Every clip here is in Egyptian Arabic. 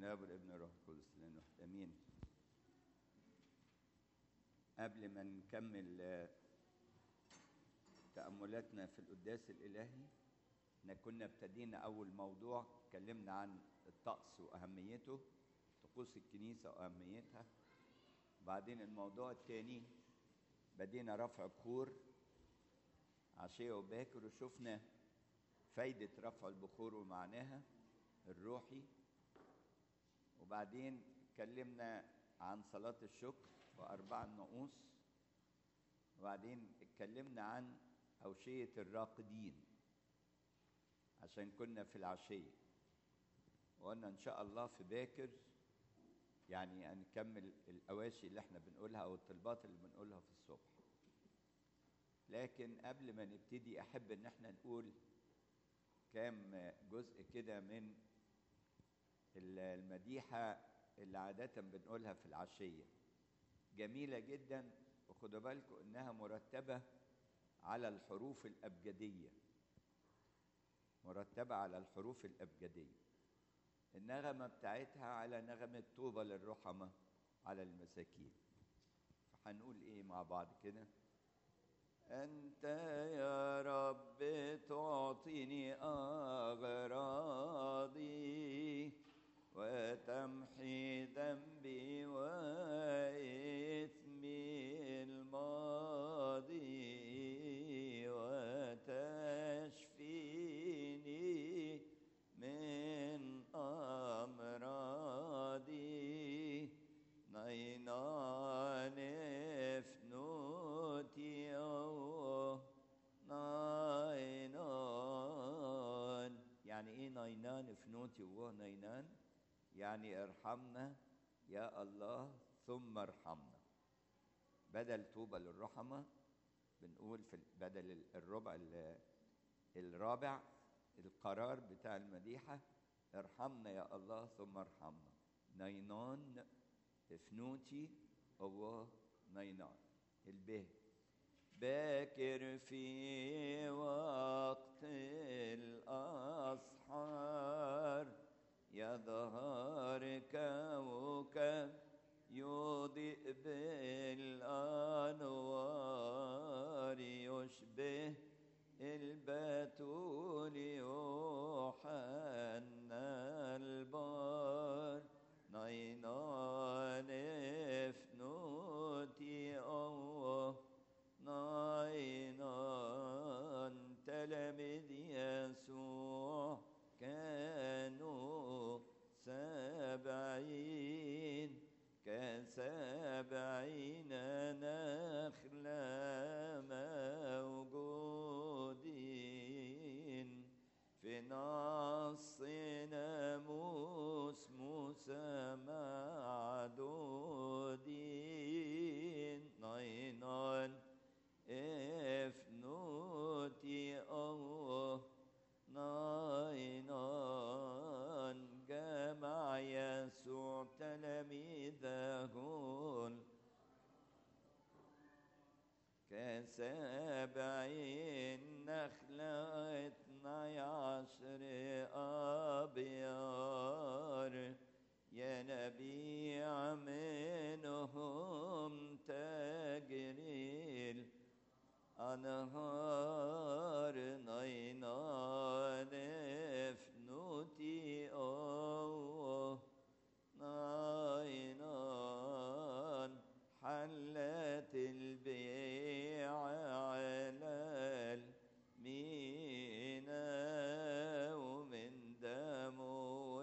الاب والابن والروح القدس لانه امين قبل ما نكمل آه، تاملاتنا في القداس الالهي احنا كنا ابتدينا اول موضوع اتكلمنا عن الطقس واهميته طقوس الكنيسه واهميتها بعدين الموضوع الثاني بدينا رفع بخور عشية وباكر وشفنا فايدة رفع البخور ومعناها الروحي وبعدين اتكلمنا عن صلاة الشكر وأربع النقوص وبعدين اتكلمنا عن أوشية الراقدين عشان كنا في العشية وقلنا إن شاء الله في باكر يعني هنكمل الأواشي اللي احنا بنقولها أو الطلبات اللي بنقولها في الصبح لكن قبل ما نبتدي أحب إن احنا نقول كام جزء كده من المديحة اللي عادة بنقولها في العشية جميلة جدا وخدوا بالكم إنها مرتبة على الحروف الأبجدية مرتبة على الحروف الأبجدية النغمة بتاعتها على نغمة طوبى للرحمة على المساكين فهنقول إيه مع بعض كده أنت يا رب تعطيني أغراضي وتمحي ذنبي وإثمي الماضي وتشفيني من أمراضي نينان فنوتي أو نينان يعني ايه نينان فنوتي وهو نينان يعني ارحمنا يا الله ثم ارحمنا بدل توبة للرحمة بنقول في بدل الربع الرابع القرار بتاع المديحة ارحمنا يا الله ثم ارحمنا نينان فنوتي الله نينان البه باكر في وقت الأسحار يظهر كوكب يضيء بالأنوار يشبه البتول يوحنا البار نينان فنوتي الله نينان تلاميذ يسوع كانوا سبعين كسبعين نخلة موجودين في نص ناموس موسى معدودين نينان افنوتي الله نينان جمع يسوع تلاميذه كسبعين نخلة اثني عشر أبيار ينبيع منهم تجري أنهار نينان فنوتي الله نينان حلت البيع على المينا ومن دمه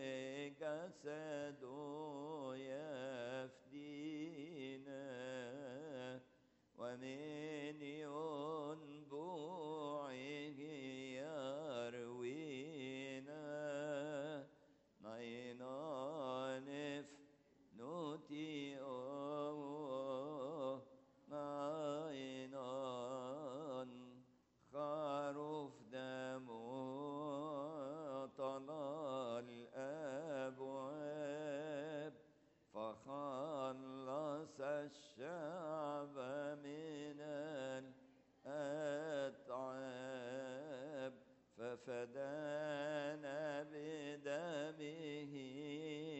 وجسده يفدينا ومن ينبوعه يروينا نينان نوتي أوه نينان خروف دمه طلع الأبواب فخلص الشعب من الأتعاب ففدانا بدمه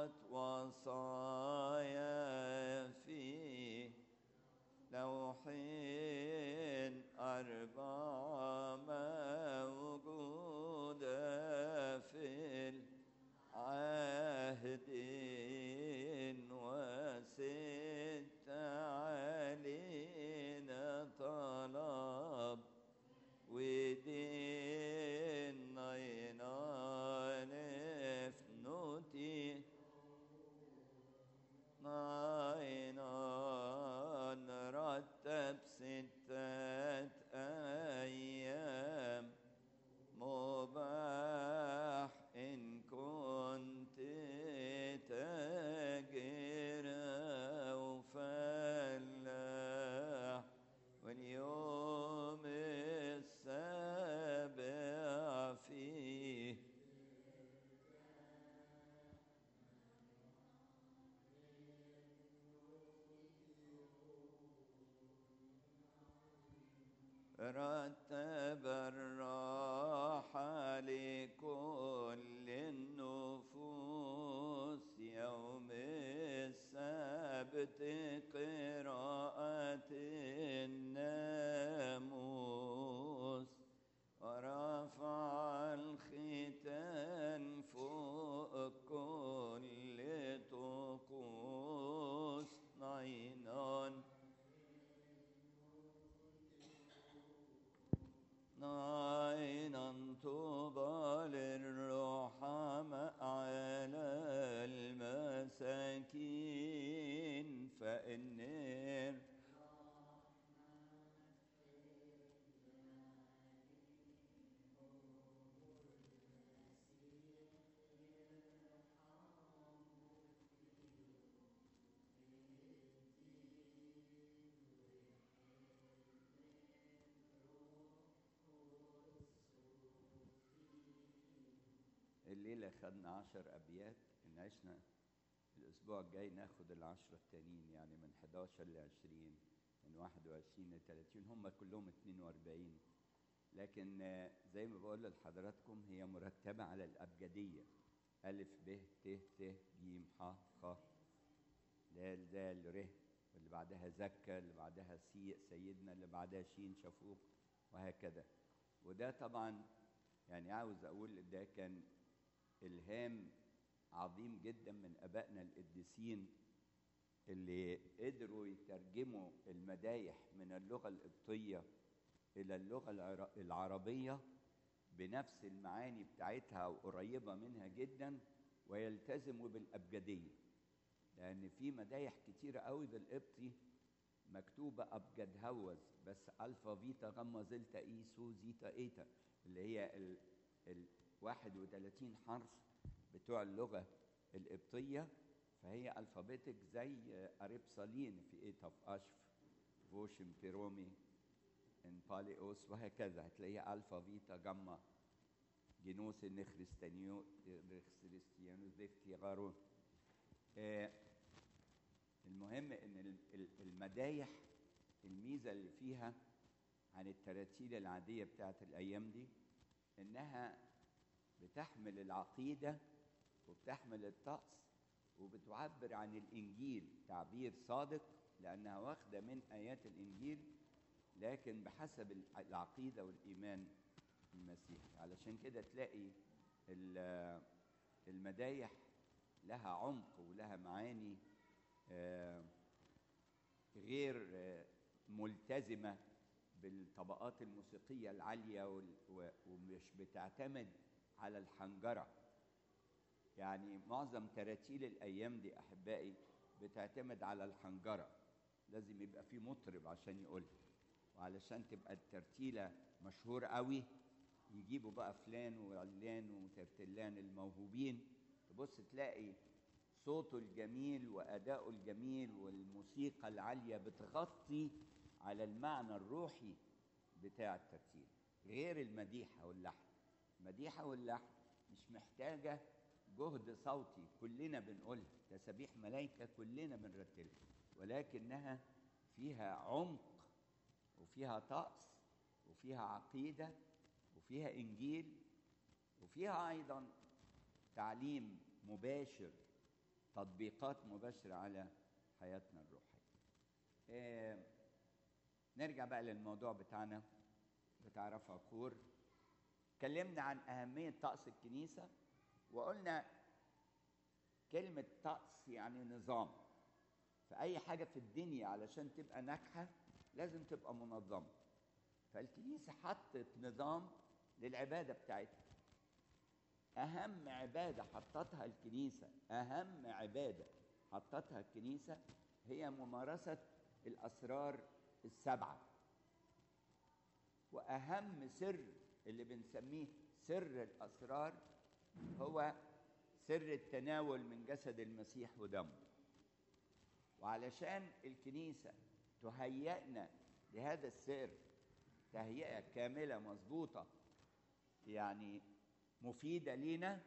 كتبت وصايا في لوحين أربع موجودة في العهدين وست علينا طلب ودين نينان فنوتي ناينان رتب ستة أيام مباح إن كنت تاجر أو فلاح واليوم السابع فيه رتب الراحة لكل النفوس يوم السبت قراءة الناموس ورفع الختان فوق كل طقوس نينان نعينا طوبى للرحماء على المساكين فإن الليلة خدنا عشر أبيات إن عشنا الأسبوع الجاي ناخد العشرة التانيين يعني من 11 ل 20 من 21 ل 30 هم كلهم 42 لكن آه، زي ما بقول لحضراتكم هي مرتبة على الأبجدية ألف ب ت ت ج ح خ دال دال ر واللي بعدها زكا اللي بعدها سي سيدنا اللي بعدها شين شفوق وهكذا وده طبعا يعني عاوز أقول ده كان إلهام عظيم جدا من أبائنا القديسين اللي قدروا يترجموا المدايح من اللغة القبطية إلى اللغة العر- العربية بنفس المعاني بتاعتها وقريبة منها جدا ويلتزموا بالأبجدية لأن في مدايح كتيرة قوي بالقبطي مكتوبة أبجد هوز بس ألفا فيتا غما زلتا إي سو زيتا إيتا اللي هي ال ال 31 حرف بتوع اللغة القبطية فهي ألفابيتك زي أريبسالين في إيتا في أشف فوشم بيرومي ان باليوس وهكذا هتلاقيها الفا فيتا جاما جينوس نخريستانيو نخريستيانوس ديفتي غارون آه المهم ان ال- ال- المدايح الميزه اللي فيها عن التراتيل العاديه بتاعت الايام دي انها بتحمل العقيده وبتحمل الطقس وبتعبر عن الانجيل تعبير صادق لانها واخده من ايات الانجيل لكن بحسب الع- العقيده والايمان المسيحي علشان كده تلاقي ال- المدايح لها عمق ولها معاني آه، غير آه، ملتزمه بالطبقات الموسيقيه العاليه وال- و- ومش بتعتمد على الحنجره يعني معظم تراتيل الايام دي احبائي بتعتمد على الحنجره لازم يبقى في مطرب عشان يقولها وعلشان تبقى الترتيله مشهور قوي يجيبوا بقى فلان وعلان وترتلان الموهوبين تبص تلاقي صوته الجميل وأداؤه الجميل والموسيقى العالية بتغطي على المعنى الروحي بتاع الترتيل غير المديحة واللحن المديحة واللحن مش محتاجة جهد صوتي كلنا بنقولها تسابيح ملايكة كلنا بنرتلها ولكنها فيها عمق وفيها طقس وفيها عقيدة وفيها إنجيل وفيها أيضا تعليم مباشر تطبيقات مباشرة على حياتنا الروحية آه، نرجع بقى للموضوع بتاعنا بتاع رفع كور اتكلمنا عن أهمية طقس الكنيسة وقلنا كلمة طقس يعني نظام فأي حاجة في الدنيا علشان تبقى ناجحة لازم تبقى منظمة فالكنيسة حطت نظام للعبادة بتاعتها أهم عبادة حطتها الكنيسة أهم عبادة حطتها الكنيسة هي ممارسة الأسرار السبعة وأهم سر اللي بنسميه سر الأسرار هو سر التناول من جسد المسيح ودمه وعلشان الكنيسة تهيئنا لهذا السر تهيئة كاملة مظبوطة يعني مفيدة لينا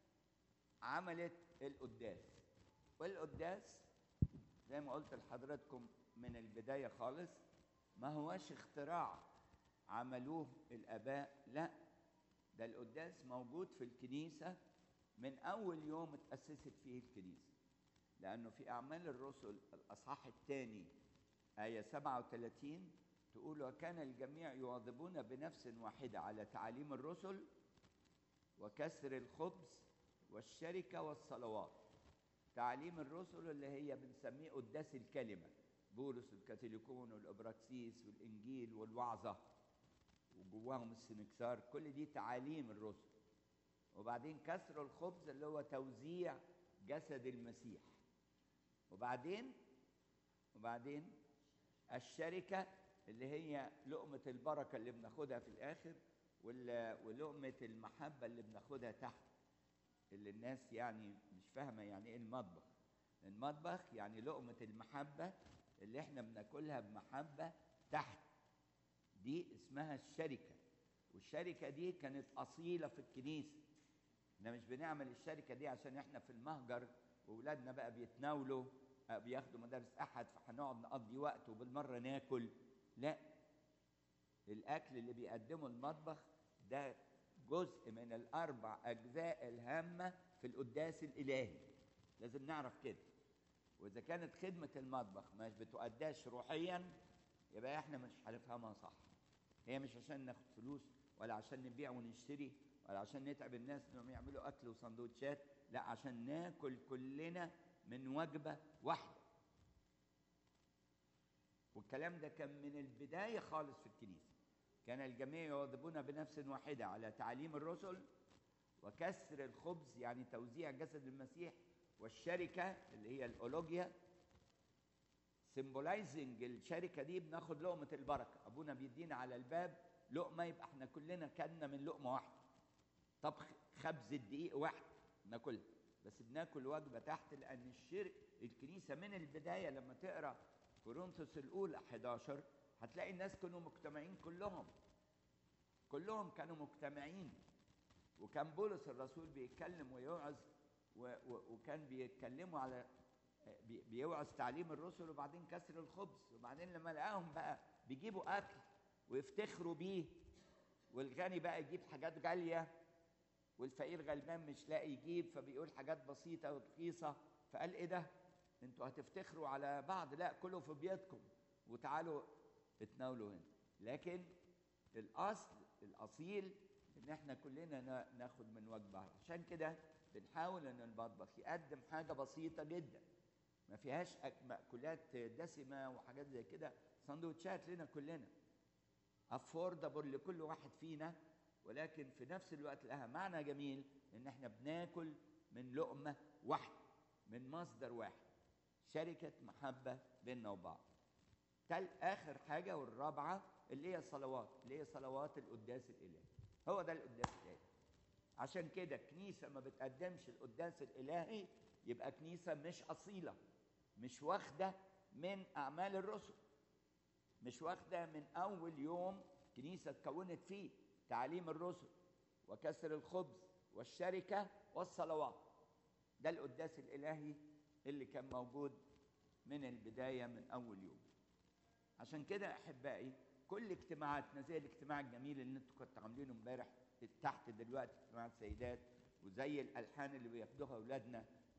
عملت القداس والقداس زي ما قلت لحضراتكم من البداية خالص ما هوش اختراع عملوه الآباء لا ده القداس موجود في الكنيسة من أول يوم اتأسست فيه الكنيسة لأنه في أعمال الرسل الأصحاح الثاني آية 37 تقول وكان الجميع يواظبون بنفس واحدة على تعاليم الرسل وكسر الخبز والشركة والصلوات تعليم الرسل اللي هي بنسميه قداس الكلمة بولس الكاثوليكون والأبراكسيس والإنجيل والوعظة وجواهم السنكسار كل دي تعاليم الرسل وبعدين كسر الخبز اللي هو توزيع جسد المسيح وبعدين وبعدين الشركة اللي هي لقمة البركة اللي بناخدها في الآخر ولقمة المحبة اللي بناخدها تحت اللي الناس يعني مش فاهمة يعني إيه المطبخ المطبخ يعني لقمة المحبة اللي احنا بناكلها بمحبة تحت دي اسمها الشركة والشركة دي كانت أصيلة في الكنيسة احنا مش بنعمل الشركة دي عشان احنا في المهجر وولادنا بقى بيتناولوا بياخدوا مدارس أحد فهنقعد نقضي وقت وبالمرة ناكل لا الأكل اللي بيقدمه المطبخ ده جزء من الأربع أجزاء الهامة في القداس الإلهي لازم نعرف كده وإذا كانت خدمة المطبخ مش بتؤداش روحيا يبقى احنا مش هنفهمها صح هي مش عشان ناخد فلوس ولا عشان نبيع ونشتري ولا عشان نتعب الناس انهم يعملوا اكل وسندوتشات لا عشان ناكل كلنا من وجبه واحده والكلام ده كان من البدايه خالص في الكنيسه كان الجميع يواظبون بنفس واحده على تعليم الرسل وكسر الخبز يعني توزيع جسد المسيح والشركه اللي هي الاولوجيا سيمبولايزنج الشركه دي بناخد لقمه البركه ابونا بيدينا على الباب لقمه يبقى احنا كلنا كلنا من لقمه واحده طبخ خبز الدقيق واحد ناكلها بس بناكل وجبه تحت لان الشرك الكنيسه من البدايه لما تقرا كورنثوس الاولى 11 هتلاقي الناس كانوا مجتمعين كلهم كلهم كانوا مجتمعين وكان بولس الرسول بيتكلم ويوعظ وكان بيتكلموا على بيوعظ تعليم الرسل وبعدين كسر الخبز وبعدين لما لقاهم بقى بيجيبوا اكل ويفتخروا بيه والغني بقى يجيب حاجات غاليه والفقير غلبان مش لاقي يجيب فبيقول حاجات بسيطه ورخيصه فقال ايه ده انتوا هتفتخروا على بعض لا كلوا في بيتكم وتعالوا اتناولوا هنا لكن الاصل الاصيل ان احنا كلنا ناخد من وجبه عشان كده بنحاول ان المطبخ يقدم حاجه بسيطه جدا ما فيهاش مأكولات دسمه وحاجات زي كده سندوتشات لنا كلنا افوردبل لكل واحد فينا ولكن في نفس الوقت لها معنى جميل ان احنا بناكل من لقمه واحده من مصدر واحد شركه محبه بيننا وبعض تل اخر حاجه والرابعه اللي هي الصلوات اللي هي صلوات القداس الالهي هو ده القداس الالهي عشان كده كنيسه ما بتقدمش القداس الالهي يبقى كنيسه مش اصيله مش واخده من اعمال الرسل مش واخده من اول يوم كنيسه اتكونت فيه تعليم الرسل وكسر الخبز والشركه والصلوات ده القداس الالهي اللي كان موجود من البدايه من اول يوم عشان كده احبائي كل اجتماعاتنا زي الاجتماع الجميل اللي انتوا كنتوا عاملينه امبارح تحت دلوقتي اجتماع السيدات وزي الالحان اللي بياخدوها اولادنا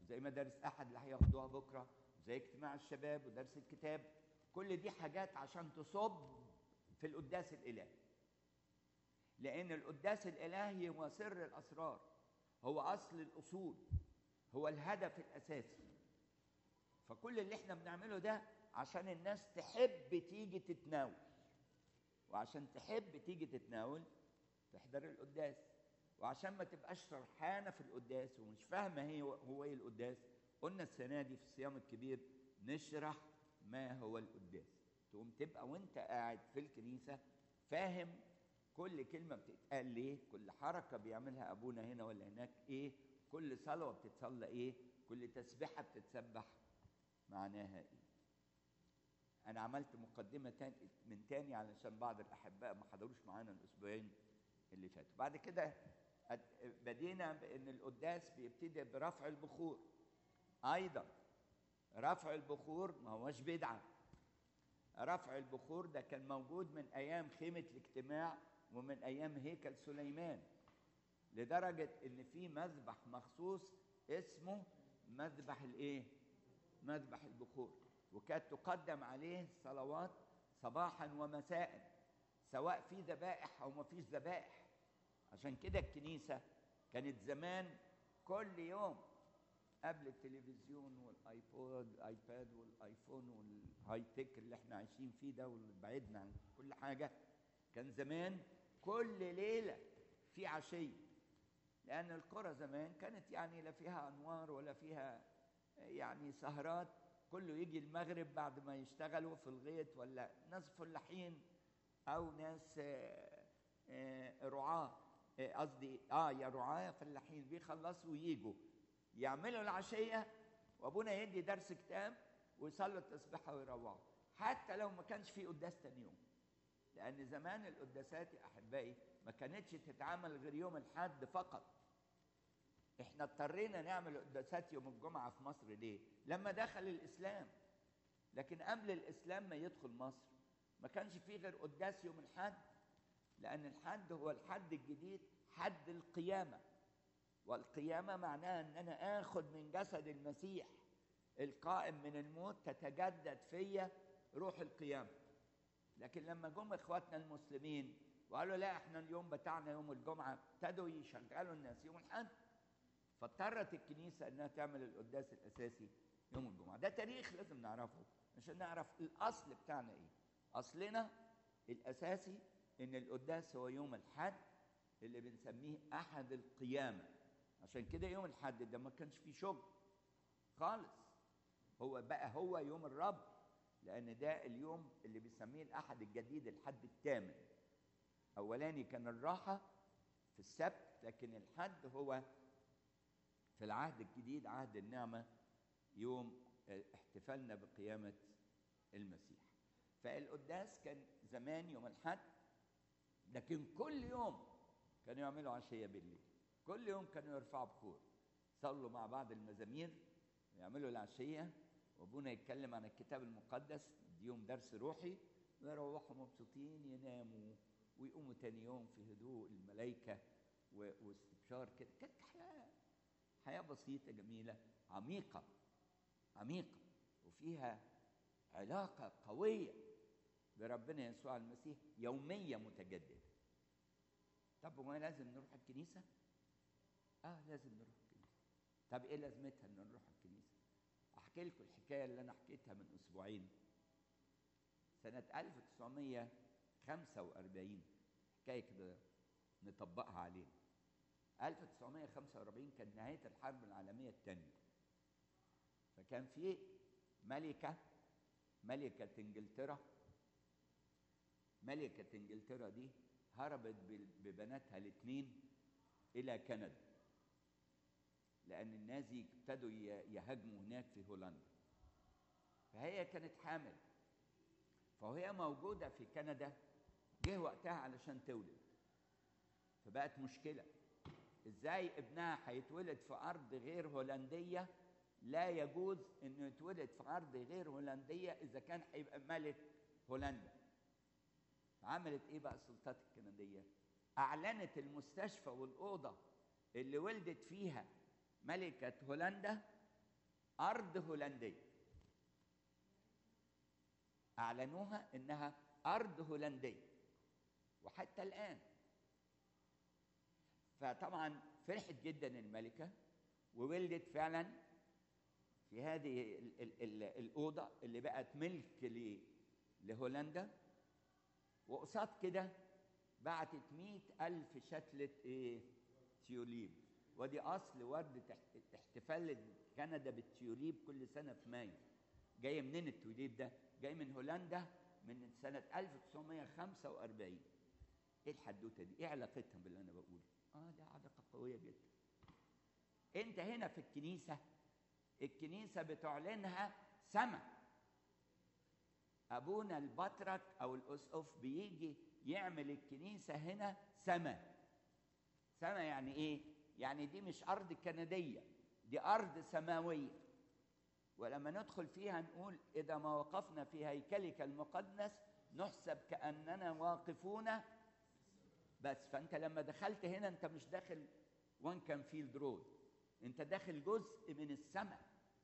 وزي مدارس احد اللي هياخدوها بكره وزي اجتماع الشباب ودرس الكتاب كل دي حاجات عشان تصب في القداس الالهي لان القداس الالهي هو سر الاسرار هو اصل الاصول هو الهدف الاساسي فكل اللي احنا بنعمله ده عشان الناس تحب تيجي تتناول وعشان تحب تيجي تتناول تحضر القداس وعشان ما تبقاش سرحانه في القداس ومش فاهمه هي هو ايه القداس قلنا السنه دي في الصيام الكبير نشرح ما هو القداس تقوم تبقى وانت قاعد في الكنيسه فاهم كل كلمه بتتقال ليه كل حركه بيعملها ابونا هنا ولا هناك ايه كل صلوه بتتصلى ايه كل تسبيحه بتتسبح معناها ايه انا عملت مقدمه تاني من تاني علشان بعض الاحباء ما حضروش معانا الاسبوعين اللي فاتوا بعد كده بدينا بان القداس بيبتدي برفع البخور ايضا رفع البخور ما هوش بدعه رفع البخور ده كان موجود من ايام خيمه الاجتماع ومن ايام هيكل سليمان لدرجه ان في مذبح مخصوص اسمه مذبح الايه مذبح البخور وكانت تقدم عليه صلوات صباحا ومساء سواء في ذبائح او ما فيش ذبائح عشان كده الكنيسه كانت زمان كل يوم قبل التلفزيون والايبود الايباد والايفون والهاي تك اللي احنا عايشين فيه ده واللي بعدنا عن كل حاجه كان زمان كل ليله في عشيه لان القرى زمان كانت يعني لا فيها انوار ولا فيها يعني سهرات كله يجي المغرب بعد ما يشتغلوا في الغيط ولا ناس فلاحين او ناس رعاه قصدي اه يا رعاه فلاحين بيخلصوا ويجوا يعملوا العشيه وابونا يدي درس كتاب ويصلوا التسبيحه ويروحوا حتى لو ما كانش في قداس تاني يوم لان زمان القداسات يا احبائي ما كانتش تتعمل غير يوم الحد فقط احنا اضطرينا نعمل قداسات يوم الجمعه في مصر ليه لما دخل الاسلام لكن قبل الاسلام ما يدخل مصر ما كانش فيه غير قداس يوم الحد لان الحد هو الحد الجديد حد القيامه والقيامه معناها ان انا اخد من جسد المسيح القائم من الموت تتجدد فيا روح القيامه لكن لما جم اخواتنا المسلمين وقالوا لا احنا اليوم بتاعنا يوم الجمعه ابتدوا يشغلوا الناس يوم الحد فاضطرت الكنيسه انها تعمل القداس الاساسي يوم الجمعه ده تاريخ لازم نعرفه عشان نعرف الاصل بتاعنا ايه اصلنا الاساسي ان القداس هو يوم الحد اللي بنسميه احد القيامه عشان كده يوم الحد ده ما كانش فيه شغل خالص هو بقى هو يوم الرب لان ده اليوم اللي بنسميه الاحد الجديد الحد الثامن اولاني كان الراحه في السبت لكن الحد هو في العهد الجديد عهد النعمه يوم احتفالنا بقيامه المسيح فالقداس كان زمان يوم الحد لكن كل يوم كانوا يعملوا عشيه بالليل كل يوم كانوا يرفعوا بخور صلوا مع بعض المزامير ويعملوا العشيه وابونا يتكلم عن الكتاب المقدس يديهم درس روحي ويروحوا مبسوطين يناموا ويقوموا تاني يوم في هدوء الملائكه واستبشار كده كانت حياه حياه بسيطه جميله عميقه عميقه وفيها علاقه قويه بربنا يسوع المسيح يوميه متجدده طب وما لازم نروح الكنيسه اه لازم نروح الكنيسه طب ايه لازمتها ان نروح الكنيسه احكي لكم الحكايه اللي انا حكيتها من اسبوعين سنه 1945 حكايه كده نطبقها علينا 1945 كانت نهايه الحرب العالميه الثانيه فكان في ملكه ملكه انجلترا ملكه انجلترا دي هربت ببناتها الاثنين الى كندا لان النازي ابتدوا يهاجموا هناك في هولندا فهي كانت حامل فهي موجوده في كندا جه وقتها علشان تولد فبقت مشكله ازاي ابنها هيتولد في ارض غير هولنديه لا يجوز انه يتولد في ارض غير هولنديه اذا كان هيبقى ملك هولندا عملت ايه بقى السلطات الكنديه اعلنت المستشفى والاوضه اللي ولدت فيها ملكه هولندا ارض هولنديه اعلنوها انها ارض هولنديه وحتى الان فطبعا فرحت جدا الملكه وولدت فعلا في هذه ال ال ال الاوضه اللي بقت ملك ل- لهولندا وقصاد كده بعتت مئة ألف شتلة إيه؟ تيوليب ودي أصل ورد تح- احتفال كندا بالتيوليب كل سنة في مايو جاية منين التيوليب ده؟ جاي من هولندا من سنة 1945 إيه الحدوتة دي؟ إيه علاقتها باللي أنا بقوله؟ آه ده علاقة قوية جدا أنت هنا في الكنيسة الكنيسة بتعلنها سما ابونا البطرك او الاسقف بيجي يعمل الكنيسه هنا سما سما يعني ايه يعني دي مش ارض كنديه دي ارض سماويه ولما ندخل فيها نقول اذا ما وقفنا في هيكلك المقدس نحسب كاننا واقفون بس فانت لما دخلت هنا انت مش داخل وان كان فيلد رود انت داخل جزء من السماء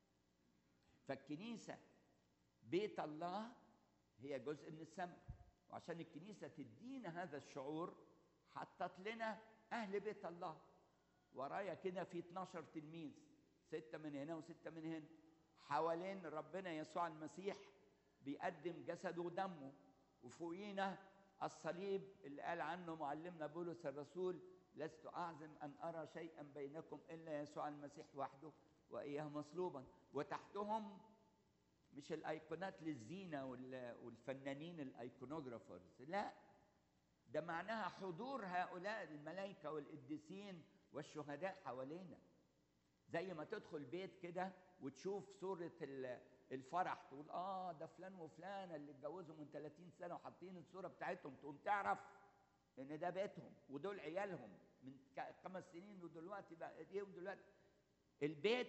فالكنيسه بيت الله هي جزء من السماء وعشان الكنيسه تدينا هذا الشعور حطت لنا اهل بيت الله ورايا كده في 12 تلميذ ستة من هنا وستة من هنا حوالين ربنا يسوع المسيح بيقدم جسده ودمه وفوقينا الصليب اللي قال عنه معلمنا بولس الرسول لست أعزم أن أرى شيئا بينكم إلا يسوع المسيح وحده وإياه مصلوبا وتحتهم مش الايقونات للزينه وال- والفنانين الايقونوجرافرز لا ده معناها حضور هؤلاء الملائكه والقديسين والشهداء حوالينا زي ما تدخل بيت كده وتشوف صوره ال- الفرح تقول اه ده فلان وفلانه اللي اتجوزوا من 30 سنه وحاطين الصوره بتاعتهم تقوم تعرف ان ده بيتهم ودول عيالهم من ك- خمس سنين ودلوقتي بقى ايه ودلوقتي البيت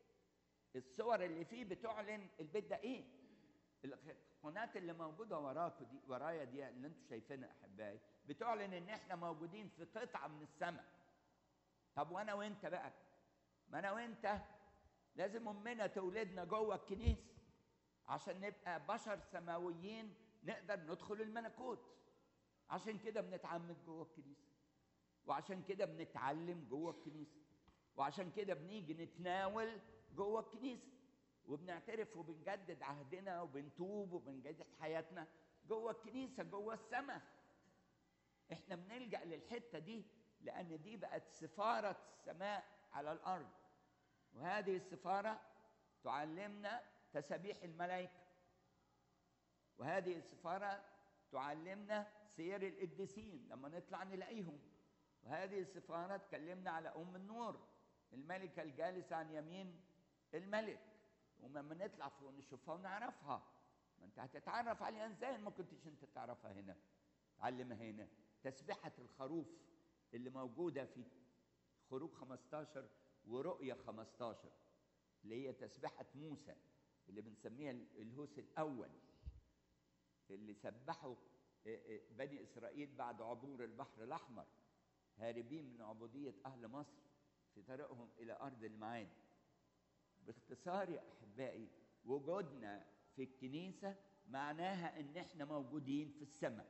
الصور اللي فيه بتعلن البيت ده ايه الايقونات اللي موجوده وراكوا دي ورايا دي اللي انتم شايفينها احبائي بتعلن ان احنا موجودين في قطعه من السماء طب وانا وانت بقى ما انا وانت لازم امنا تولدنا جوه الكنيسه عشان نبقى بشر سماويين نقدر ندخل الملكوت عشان كده بنتعمد جوه الكنيسه وعشان كده بنتعلم جوه الكنيسه وعشان كده بنيجي نتناول جوه الكنيسه وبنعترف وبنجدد عهدنا وبنتوب وبنجدد حياتنا جوه الكنيسه جوه السماء احنا بنلجا للحته دي لان دي بقت سفاره السماء على الارض وهذه السفاره تعلمنا تسابيح الملائكه وهذه السفاره تعلمنا سير القديسين لما نطلع نلاقيهم وهذه السفاره تكلمنا على ام النور الملكه الجالسه عن يمين الملك ولما نطلع فوق نشوفها ونعرفها ما انت هتتعرف عليها ازاي ما كنتش انت تعرفها هنا تعلمها هنا تسبحة الخروف اللي موجودة في خروج 15 ورؤية 15 اللي هي تسبحة موسى اللي بنسميها الهوس الأول اللي سبحوا بني إسرائيل بعد عبور البحر الأحمر هاربين من عبودية أهل مصر في طريقهم إلى أرض المعاد باختصار يا أحبائي وجودنا في الكنيسة معناها إن إحنا موجودين في السماء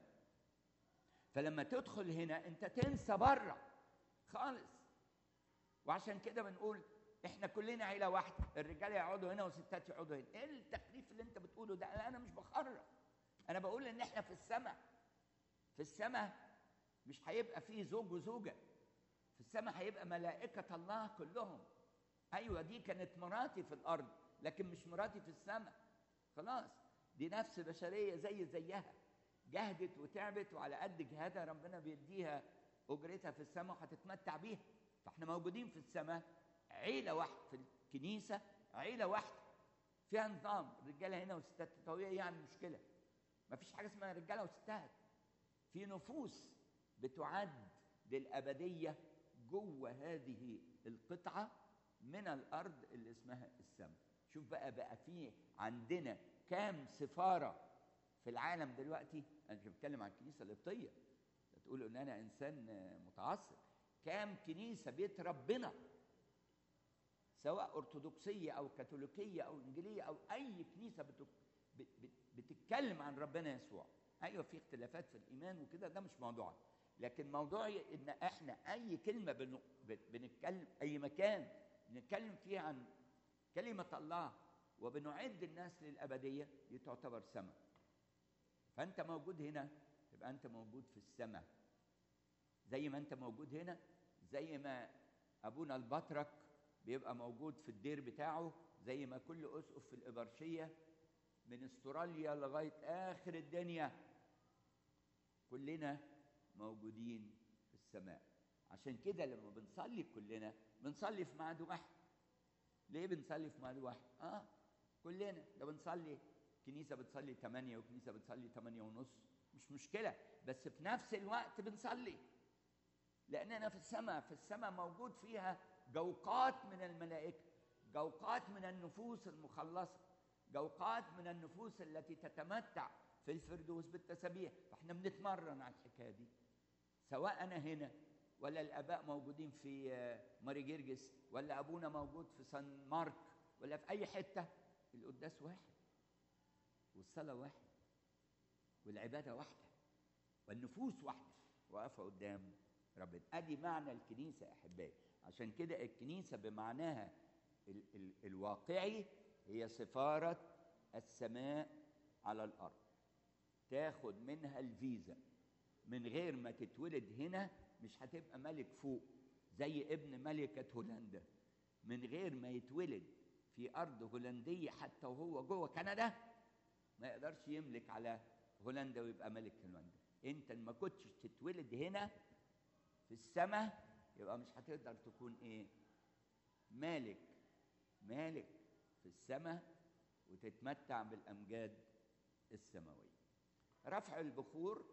فلما تدخل هنا أنت تنسى بره خالص وعشان كده بنقول احنا كلنا عيله واحده الرجاله يقعدوا هنا والستات يقعدوا هنا ايه التكليف اللي انت بتقوله ده انا مش بخرف انا بقول ان احنا في السماء في السماء مش هيبقى فيه زوج وزوجه في السماء هيبقى ملائكه الله كلهم ايوه دي كانت مراتي في الارض لكن مش مراتي في السماء خلاص دي نفس بشريه زي زيها جهدت وتعبت وعلى قد جهادها ربنا بيديها اجرتها في السماء وهتتمتع بيها فاحنا موجودين في السماء عيله واحده في الكنيسه عيله واحده فيها نظام رجاله هنا وستات طويله يعني مشكله ما فيش حاجه اسمها رجاله وستات في نفوس بتعد للابديه جوه هذه القطعه من الارض اللي اسمها السماء شوف بقى بقى في عندنا كام سفاره في العالم دلوقتي انا مش بتكلم عن الكنيسه القبطيه تقول ان انا انسان متعصب كام كنيسه بيت ربنا سواء ارثوذكسيه او كاثوليكيه او انجيليه او اي كنيسه بت... بت... بت... بتتكلم عن ربنا يسوع ايوه في اختلافات في الايمان وكده ده مش موضوعي لكن موضوعي ان احنا اي كلمه بن... بنتكلم اي مكان بنتكلم فيه عن كلمه الله وبنعد الناس للابديه دي تعتبر سماء فانت موجود هنا يبقى انت موجود في السماء زي ما انت موجود هنا زي ما ابونا البطرك بيبقى موجود في الدير بتاعه زي ما كل اسقف في الابرشيه من استراليا لغايه اخر الدنيا كلنا موجودين في السماء عشان كده لما بنصلي كلنا بنصلي في ميعاد واحد ليه بنصلي في ميعاد واحد اه كلنا ده بنصلي كنيسه بتصلي 8 وكنيسه بتصلي 8 ونص مش مشكله بس في نفس الوقت بنصلي لاننا في السماء في السماء موجود فيها جوقات من الملائكه جوقات من النفوس المخلصه جوقات من النفوس التي تتمتع في الفردوس بالتسابيح فاحنا بنتمرن على الحكايه دي سواء انا هنا ولا الاباء موجودين في ماري جرجس ولا ابونا موجود في سان مارك ولا في اي حته القداس واحد والصلاه واحد والعباده واحده والنفوس واحده واقفه قدام ربنا ادي معنى الكنيسه احبائي عشان كده الكنيسه بمعناها ال- ال- الواقعي هي سفاره السماء على الارض تاخد منها الفيزا من غير ما تتولد هنا مش هتبقى ملك فوق زي ابن ملكة هولندا من غير ما يتولد في أرض هولندية حتى وهو جوه كندا ما يقدرش يملك على هولندا ويبقى ملك هولندا انت ما كنتش تتولد هنا في السماء يبقى مش هتقدر تكون ايه مالك مالك في السماء وتتمتع بالامجاد السماويه رفع البخور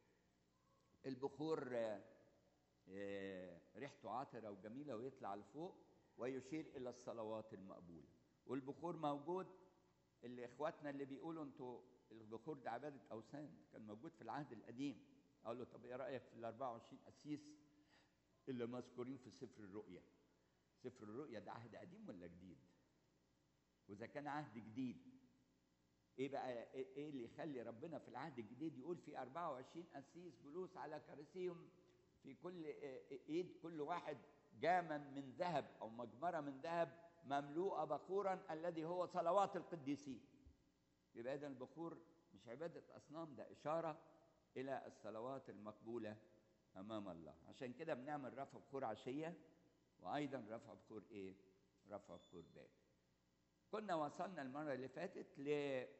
البخور آه، آه، ريحته عطره وجميله ويطلع لفوق ويشير الى الصلوات المقبوله والبخور موجود اللي اخواتنا اللي بيقولوا انتوا البخور ده عباده اوثان كان موجود في العهد القديم اقول له طب ايه رايك في ال 24 قسيس اللي مذكورين في سفر الرؤيا سفر الرؤيا ده عهد قديم ولا جديد واذا كان عهد جديد ايه بقى ايه إيه اللي يخلي ربنا في العهد الجديد يقول في 24 قسيس جلوس على كراسيهم في كل ايد كل واحد جاما من ذهب او مجمره من ذهب مملوءه بخورا الذي هو صلوات القديسين يبقى اذا البخور مش عباده اصنام ده اشاره الى الصلوات المقبوله امام الله عشان كده بنعمل رفع بخور عشيه وايضا رفع بخور ايه رفع بخور باكر كنا وصلنا المره اللي فاتت ل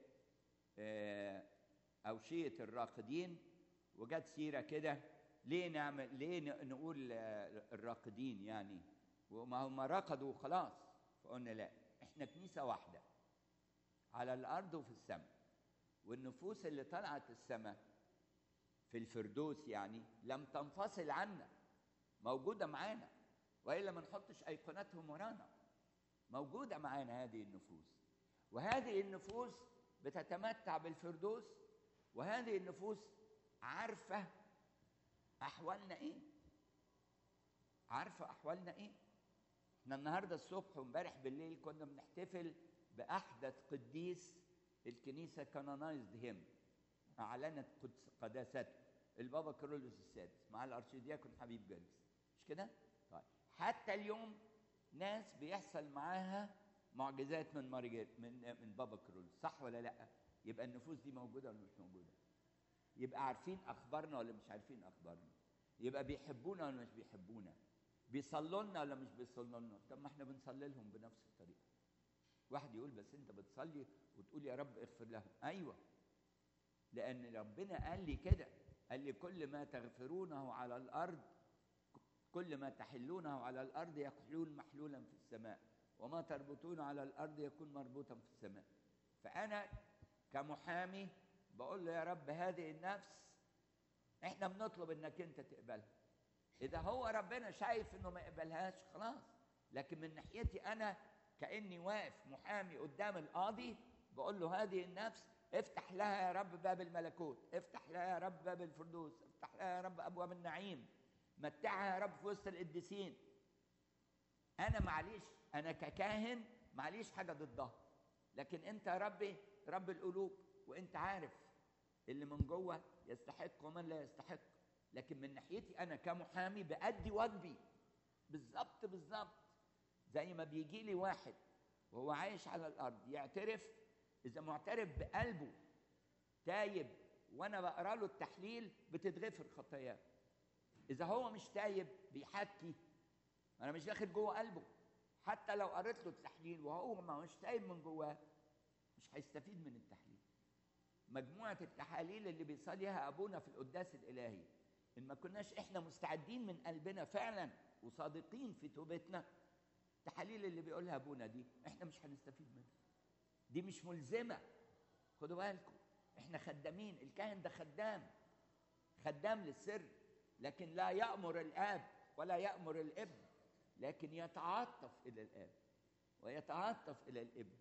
آه، أوشية الراقدين وجت سيرة كده ليه نعمل ليه ن- نقول آه، الراقدين يعني وما هم رقدوا خلاص فقلنا لا احنا كنيسة واحدة على الأرض وفي السماء والنفوس اللي طلعت السماء في الفردوس يعني لم تنفصل عنا موجودة معانا وإلا ما نحطش أيقوناتهم ورانا موجودة معانا هذه النفوس وهذه النفوس بتتمتع بالفردوس وهذه النفوس عارفة أحوالنا إيه عارفة أحوالنا إيه احنا النهاردة الصبح وامبارح بالليل كنا بنحتفل بأحدث قديس الكنيسة كانونايزد هيم أعلنت قدس قداسته البابا كارولوس السادس مع الأرشيدياكون حبيب جلس مش كده؟ طيب حتى اليوم ناس بيحصل معاها معجزات من مارجر من من بابا كارولوس صح ولا لا؟ يبقى النفوس دي موجودة ولا مش موجودة؟ يبقى عارفين أخبارنا ولا مش عارفين أخبارنا؟ يبقى بيحبونا ولا مش بيحبونا؟ بيصلوا لنا ولا مش بيصلوا لنا؟ طب ما احنا بنصلي لهم بنفس الطريقة. واحد يقول بس انت بتصلي وتقول يا رب اغفر لهم ايوه لان ربنا قال لي كده قال لي كل ما تغفرونه على الارض كل ما تحلونه على الارض يحلول محلولا في السماء وما تربطونه على الارض يكون مربوطا في السماء فانا كمحامي بقول له يا رب هذه النفس احنا بنطلب انك انت تقبلها اذا هو ربنا شايف انه ما يقبلهاش خلاص لكن من ناحيتي انا كاني واقف محامي قدام القاضي بقول له هذه النفس افتح لها يا رب باب الملكوت افتح لها يا رب باب الفردوس افتح لها يا رب ابواب النعيم متعها يا رب في وسط القديسين انا معليش انا ككاهن معليش حاجه ضدها لكن انت يا ربي رب القلوب وانت عارف اللي من جوه يستحق ومن لا يستحق لكن من ناحيتي انا كمحامي بادي واجبي بالظبط بالظبط زي ما بيجي لي واحد وهو عايش على الارض يعترف اذا معترف بقلبه تايب وانا بقرا له التحليل بتتغفر خطاياه اذا هو مش تايب بيحكي انا مش داخل جوه قلبه حتى لو قريت له التحليل وهو ما مش تايب من جواه مش هيستفيد من التحليل مجموعه التحاليل اللي بيصليها ابونا في القداس الالهي ان ما كناش احنا مستعدين من قلبنا فعلا وصادقين في توبتنا التحاليل اللي بيقولها ابونا دي احنا مش هنستفيد منها دي مش ملزمه خدوا بالكم احنا خدامين الكاهن ده خدام خدام للسر لكن لا يأمر الآب ولا يأمر الابن لكن يتعاطف إلى الآب ويتعاطف إلى الابن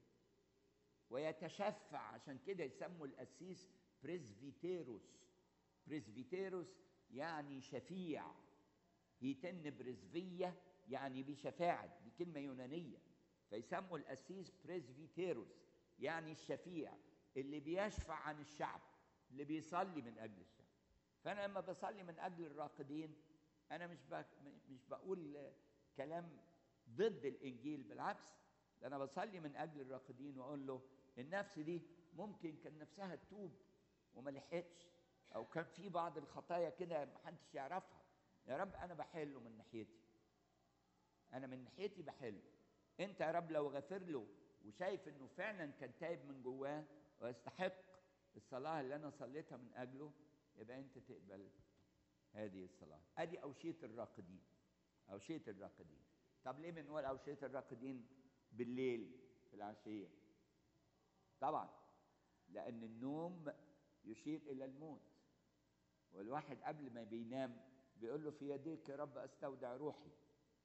ويتشفع عشان كده يسموا القسيس بريسبيتيروس بريسبيتيروس يعني شفيع يتن برزفية يعني بشفاعة دي كلمة يونانية فيسموا القسيس بريسبيتيروس يعني الشفيع اللي بيشفع عن الشعب اللي بيصلي من أجل الشعب فأنا لما بصلي من أجل الراقدين أنا مش مش بقول كلام ضد الإنجيل بالعكس ده أنا بصلي من أجل الراقدين وأقول له النفس دي ممكن كان نفسها تتوب وما لحقتش أو كان في بعض الخطايا كده محدش يعرفها يا رب أنا بحله من ناحيتي أنا من ناحيتي بحله أنت يا رب لو غفر له وشايف إنه فعلا كان تايب من جواه ويستحق الصلاة اللي أنا صليتها من أجله يبقى أنت تقبل هذه الصلاة أدي أوشية الراقدين أوشية الراقدين طب ليه بنقول أوشية الراقدين بالليل في العشية طبعا لأن النوم يشير إلى الموت والواحد قبل ما بينام بيقول له في يديك يا رب أستودع روحي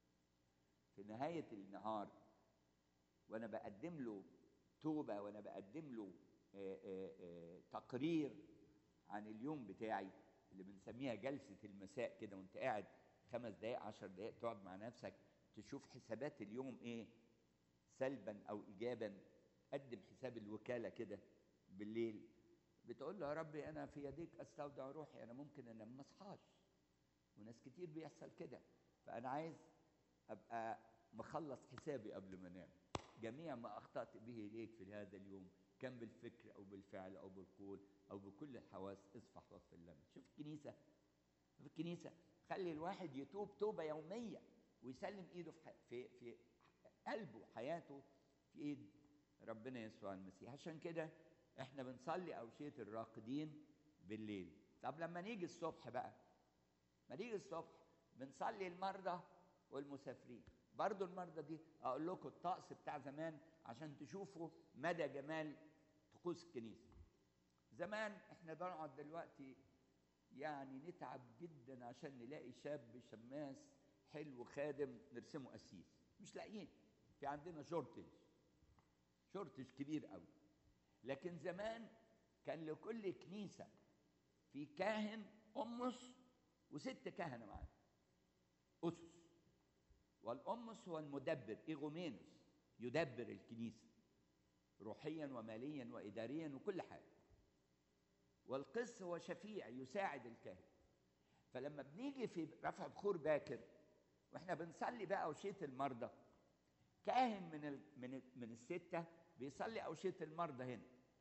في نهاية النهار وأنا بقدم له توبة وأنا بقدم له آآ آآ تقرير عن اليوم بتاعي اللي بنسميها جلسة المساء كده وانت قاعد خمس دقايق عشر دقايق تقعد مع نفسك تشوف حسابات اليوم ايه سلبا او ايجابا قدم حساب الوكالة كده بالليل بتقول له يا ربي انا في يديك استودع روحي انا ممكن انام ما اصحاش وناس كتير بيحصل كده فانا عايز ابقى مخلص حسابي قبل ما انام جميع ما اخطات به اليك في هذا اليوم كان بالفكر او بالفعل او بالقول او بكل الحواس اصفح واغفر لنا شوف الكنيسه في الكنيسه خلي الواحد يتوب توبه يوميه ويسلم ايده في في في قلبه حياته في ايد ربنا يسوع المسيح عشان كده احنا بنصلي اوشيه الراقدين بالليل طب لما نيجي الصبح بقى ما نيجي الصبح بنصلي المرضى والمسافرين برضو المرضى دي اقول لكم الطقس بتاع زمان عشان تشوفوا مدى جمال طقوس الكنيسه زمان احنا بنقعد دلوقتي يعني نتعب جدا عشان نلاقي شاب شماس حلو خادم نرسمه قسيس مش لاقيين في عندنا شورتج شورتج كبير قوي لكن زمان كان لكل كنيسه في كاهن امس وست كهنه معاه اسس والامس هو المدبر ايغومينوس يدبر الكنيسه روحيا وماليا واداريا وكل حاجه والقس هو شفيع يساعد الكاهن فلما بنيجي في رفع بخور باكر واحنا بنصلي بقى اوشيه المرضى كاهن من ال من ال من السته بيصلي اوشيه المرضى هنا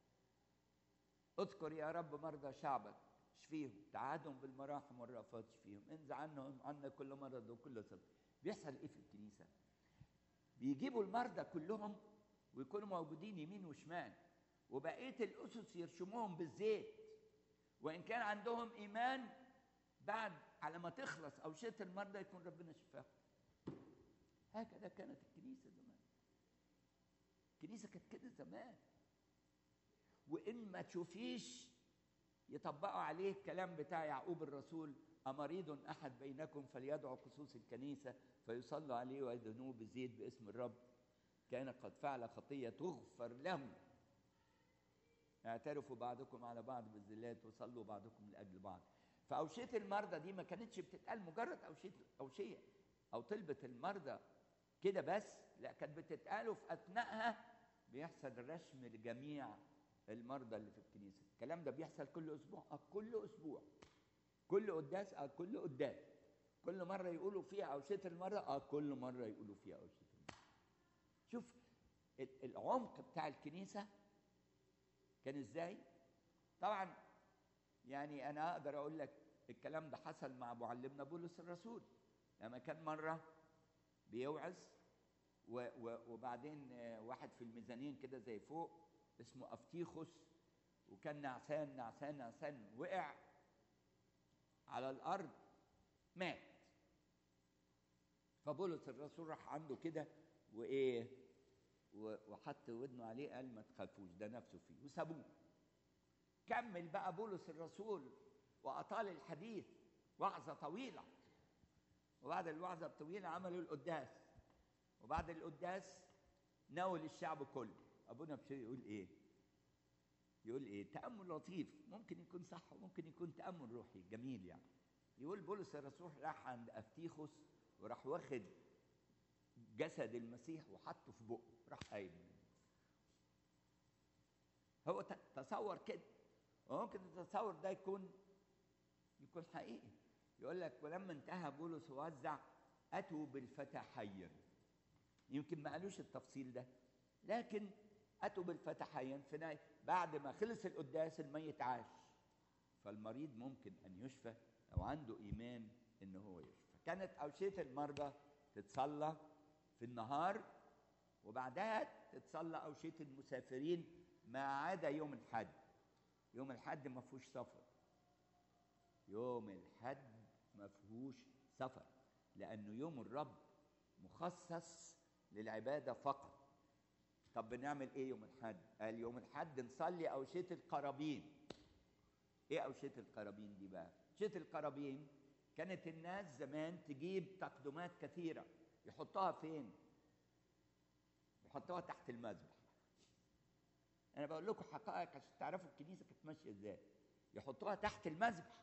اذكر يا رب مرضى شعبك اشفيهم تعادهم بالمراحم والرأفات اشفيهم انزع عنهم عنا كل مرض وكل صدق بيحصل ايه في الكنيسه بيجيبوا المرضى كلهم ويكونوا موجودين يمين وشمال وبقيه الاسس يرشموهم بالزيت وان كان عندهم ايمان بعد على ما تخلص اوشيه المرضى يكون ربنا شفاهم هكذا كانت الكنيسه زمان الكنيسه كانت كده زمان وان ما تشوفيش يطبقوا عليه الكلام بتاع يعقوب الرسول أمريض أحد بينكم فليدعو قصوص الكنيسة فيصلوا عليه ويدهنوه بزيت باسم الرب كان قد فعل خطية تغفر له اعترفوا بعضكم على بعض بالزلات وصلوا بعضكم لأجل بعض فأوشية المرضى دي ما كانتش بتتقال مجرد أوشية أوشية أو طلبة المرضى كده بس لا كانت بتتقال وفي اثناءها بيحصل رشم لجميع المرضى اللي في الكنيسه الكلام ده بيحصل كل اسبوع اه كل اسبوع كل قداس اه كل قداس كل مره يقولوا فيها اوشيه المرضى اه كل مره يقولوا فيها اوشيه المرضى شوف ال- العمق بتاع الكنيسه كان ازاي طبعا يعني انا اقدر اقول لك الكلام ده حصل مع معلمنا بولس الرسول لما كان مره بيوعظ و- و- وبعدين آه، واحد في الميزانين كده زي فوق اسمه افتيخوس وكان نعسان نعسان نعسان وقع على الارض مات فبولس الرسول راح عنده كده وايه و- وحط ودنه عليه قال ما تخافوش ده نفسه فيه وسابوه كمل بقى بولس الرسول واطال الحديث وعظه طويله وبعد الوعظه الطويله عملوا القداس وبعد القداس ناول الشعب كله ابونا بشير يقول ايه يقول ايه تامل لطيف ممكن يكون صح وممكن يكون تامل روحي جميل يعني يقول بولس الرسول راح عند افتيخوس وراح واخد جسد المسيح وحطه في بقه راح قايم هو ت- تصور كده وممكن التصور ده يكون يكون حقيقي يقول لك ولما انتهى بولس ووزع اتوا بالفتى حيا يمكن ما قالوش التفصيل ده لكن اتوا بالفتى حيا في نهاية بعد ما خلص القداس الميت عاش فالمريض ممكن ان يشفى لو عنده ايمان ان هو يشفى كانت اوشيه المرضى تتصلى في النهار وبعدها تتصلى اوشيه المسافرين ما عدا يوم الحد يوم الحد ما فيهوش سفر يوم الحد ما فيهوش سفر لانه يوم الرب مخصص للعباده فقط طب بنعمل ايه يوم الحد قال يوم الحد نصلي اوشيه القرابين ايه اوشيه القرابين دي بقى اوشيه القرابين كانت الناس زمان تجيب تقدمات كثيره يحطوها فين يحطوها تحت المذبح انا بقول لكم حقائق عشان تعرفوا الكنيسه كانت ماشيه ازاي يحطوها تحت المذبح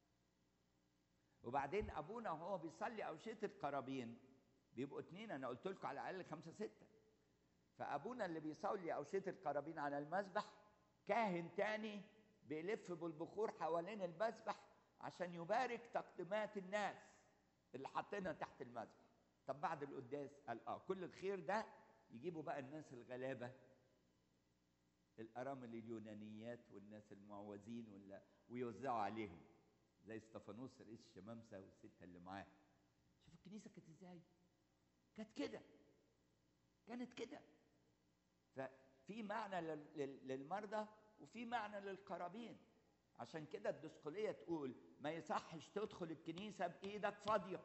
وبعدين ابونا وهو بيصلي اوشيه القرابين بيبقوا اتنين انا قلت لكم على الاقل خمسه سته فابونا اللي بيصلي اوشيه القرابين على المذبح كاهن تاني بيلف بالبخور حوالين المذبح عشان يبارك تقدمات الناس اللي حاطينها تحت المذبح طب بعد القداس قال اه كل الخير ده يجيبوا بقى الناس الغلابه الارامل اليونانيات والناس المعوزين ولا ويوزعوا عليهم زي استفانوس رئيس الشمامسه والسته اللي معاه شوف الكنيسه كانت ازاي كانت كده كانت كده ففي معنى لل- لل- للمرضى وفي معنى للقرابين عشان كده الدسقلية تقول ما يصحش تدخل الكنيسة بإيدك فاضية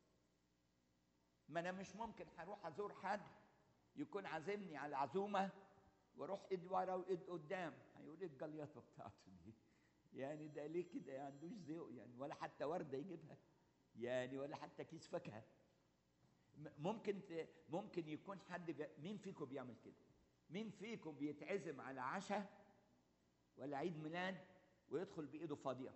ما أنا مش ممكن هروح أزور حد يكون عازمني على عزومة واروح ايد ورا وايد قدام هيقول ايه الجليطه بتاعته دي يعني ده ليه كده يعني عندوش ذوق يعني ولا حتى ورده يجيبها يعني ولا حتى كيس فاكهه م- ممكن ت... ممكن يكون حد بي... مين فيكم بيعمل كده مين فيكم بيتعزم على عشاء ولا عيد ميلاد ويدخل بايده فاضيه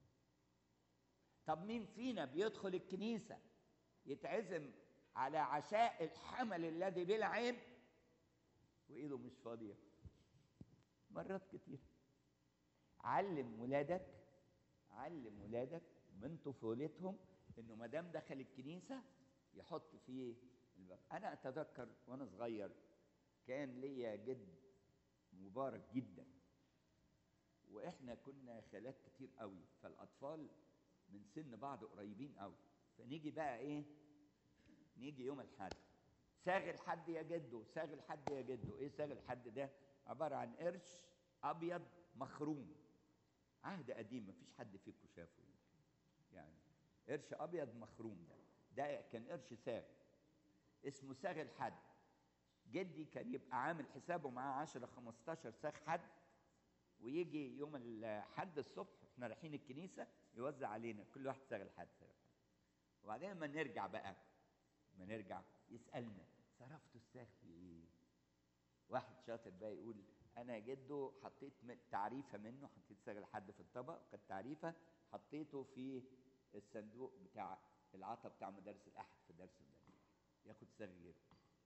طب مين فينا بيدخل الكنيسه يتعزم على عشاء الحمل الذي بلا عيب وايده مش فاضيه مرات كتير علم ولادك علم ولادك من طفولتهم انه ما دام دخل الكنيسه يحط فيه الباب انا اتذكر وانا صغير كان ليا جد مبارك جدا واحنا كنا خالات كتير قوي فالاطفال من سن بعض قريبين قوي فنيجي بقى ايه نيجي يوم الحد ساغ الحد يا جدو ساغ الحد يا جدو ايه ساغ الحد ده عباره عن قرش ابيض مخروم عهد قديم مفيش حد فيكم شافه يعني قرش ابيض مخروم ده ده كان قرش ساغ اسمه ساغ الحد جدي كان يبقى عامل حسابه معاه 10 15 ساغ حد ويجي يوم الحد الصبح احنا رايحين الكنيسه يوزع علينا كل واحد ساغ الحد ساغ الحد وبعدين لما نرجع بقى ما نرجع يسالنا صرفتوا الساغ في ايه واحد شاطر بقى يقول انا يا جدو حطيت م- تعريفه منه حطيت ساغ الحد في الطبق وكانت تعريفه حطيته في الصندوق بتاع العطا بتاع مدارس الاحد في درس الدنيا ياخد سر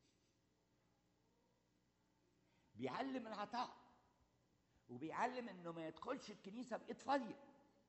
بيعلم العطاء وبيعلم انه ما يدخلش الكنيسه بايد فاضيه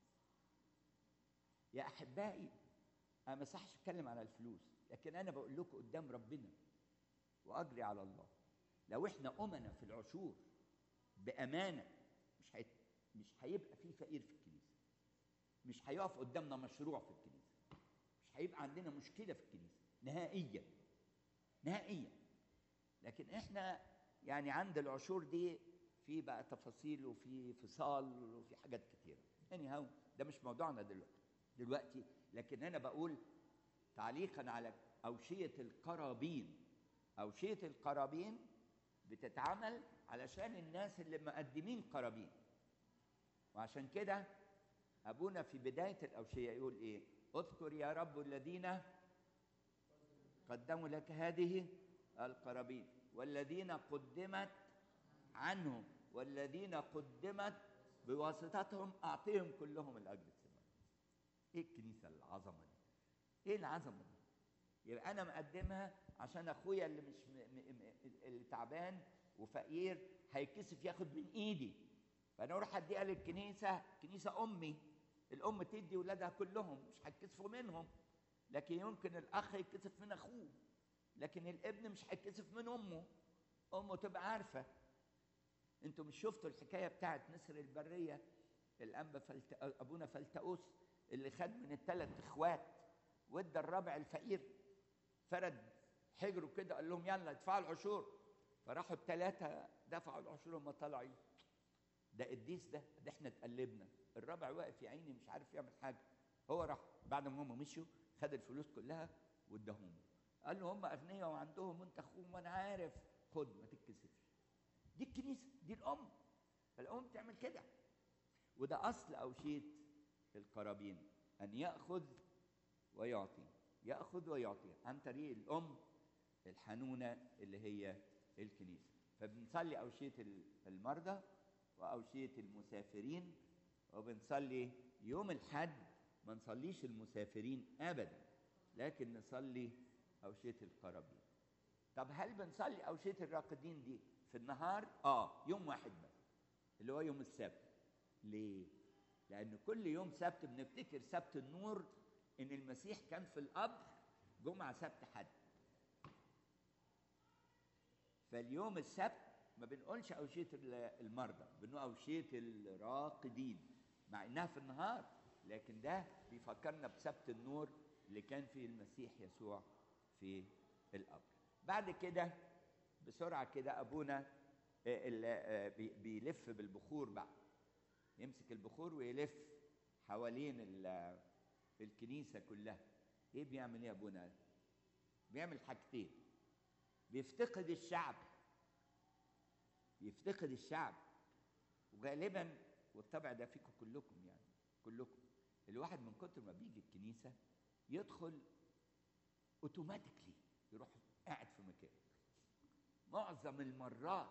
يا احبائي انا ما صحش اتكلم على الفلوس لكن انا بقول لكم قدام ربنا واجري على الله لو احنا امنا في العشور بامانه مش هيت... مش هيبقى في فقير في الكنيسه مش هيقف قدامنا مشروع في الكنيسه مش هيبقى عندنا مشكله في الكنيسه نهائيا نهائيا لكن احنا يعني عند العشور دي في بقى تفاصيل وفي فصال وفي حاجات كتيره يعني هو ده مش موضوعنا دلوقتي دلوقتي لكن انا بقول تعليقا على اوشيه القرابين اوشيه القرابين بتتعمل علشان الناس اللي مقدمين قرابين وعشان كده ابونا في بدايه الاوشيه يقول ايه اذكر يا رب الذين قدموا لك هذه القرابين والذين قدمت عنهم والذين قدمت بواسطتهم اعطيهم كلهم الاجر السماوي ايه الكنيسه العظمه دي ايه العظمه دي يبقى انا مقدمها عشان اخويا اللي مش م... م... م... اللي تعبان وفقير هيكسف ياخد من ايدي فانا اروح اديها للكنيسه كنيسه امي الام تدي ولادها كلهم مش هيتكسفوا منهم لكن يمكن الاخ يتكسف من اخوه لكن الابن مش هيتكسف من امه امه تبقى عارفه انتوا مش شفتوا الحكايه بتاعت نسر البريه الانبا فلت... ابونا فلتؤوس اللي خد من الثلاث اخوات وادى الرابع الفقير فرد حجره كده قال لهم يلا ادفعوا العشور فراحوا الثلاثه دفعوا العشور وما طلعوا ده قديس ده ده احنا اتقلبنا الرابع واقف يا عيني مش عارف يعمل حاجه هو راح بعد ما هم مشوا خد الفلوس كلها واداهم قال له هم اغنياء وعندهم وانت اخوهم وانا عارف خد ما تتكسفش دي الكنيسه دي الام فالام تعمل كده وده اصل اوشيه القرابين ان ياخذ ويعطي ياخذ ويعطي عن طريق الام الحنونه اللي هي الكنيسه فبنصلي اوشيه المرضى واوشيه المسافرين وبنصلي يوم الحد ما نصليش المسافرين ابدا لكن نصلي اوشيه القرابين طب هل بنصلي اوشيه الراقدين دي في النهار اه يوم واحد بس اللي هو يوم السبت ليه لان كل يوم سبت بنفتكر سبت النور ان المسيح كان في القبر جمعه سبت حد فاليوم السبت ما بنقولش اوشيه المرضى بنقول اوشيه الراقدين مع انها في النهار لكن ده بيفكرنا بسبت النور اللي كان فيه المسيح يسوع في القبر بعد كده بسرعه كده ابونا بيلف بالبخور بقى يمسك البخور ويلف حوالين الكنيسه كلها ايه بيعمل ايه ابونا بيعمل حاجتين بيفتقد الشعب يفتقد الشعب وغالبا والطبع ده فيكم كلكم يعني كلكم الواحد من كتر ما بيجي الكنيسه يدخل اوتوماتيكلي يروح قاعد في مكان معظم المرات